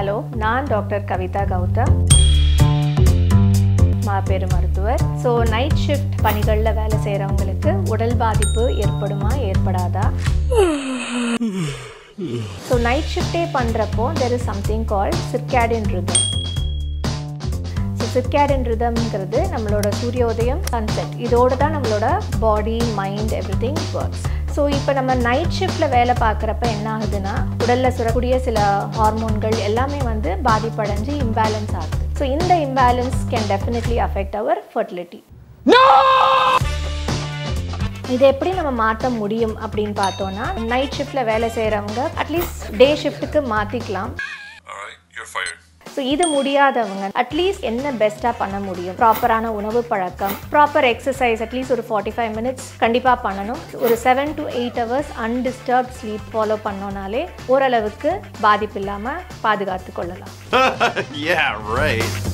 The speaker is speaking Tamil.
ஹலோ நான் டாக்டர் கவிதா கௌதம் மாபெரு மருத்துவர் ஸோ நைட் ஷிஃப்ட் பணிகளில் வேலை செய்கிறவங்களுக்கு உடல் பாதிப்பு ஏற்படுமா ஏற்படாதா ஸோ நைட் ஷிஃப்டே பண்ணுறப்போ there is something call circadian rhythm so circadian ரிதம்ங்கிறது நம்மளோட சூரியோதயம் சன்செட் இதோடு தான் நம்மளோட body mind everything works so இப்போ நம்ம நைட் ஷிஃப்டில் வேலை பார்க்குறப்ப என்ன ஆகுதுன்னா உடலில் சுரக்கூடிய சில ஹார்மோன்கள் எல்லாமே வந்து பாதிப்படைஞ்சு இம்பேலன்ஸ் ஆகுது ஸோ இந்த imbalance can definitely affect our fertility இதை எப்படி நம்ம மாற்ற முடியும் அப்படின்னு பார்த்தோன்னா நைட் ஷிஃப்டில் வேலை செய்கிறவங்க அட்லீஸ்ட் டே ஷிஃப்ட்டுக்கு மாற்றிக்கலாம் All right, you're fired. So இது முடியாதவங்க அட்லீஸ்ட் என்ன பெஸ்ட்டாக பண்ண முடியும் ப்ராப்பரான உணவு பழக்கம் ப்ராப்பர் எக்ஸசைஸ் அட்லீஸ்ட் ஒரு ஃபார்ட்டி ஃபைவ் மினிட்ஸ் கண்டிப்பாக பண்ணணும் ஒரு seven to eight hours undisturbed sleep follow பண்ணோனாலே ஓரளவுக்கு பாதிப்பு இல்லாமல் பாதுகாத்து கொள்ளலாம் yeah, right.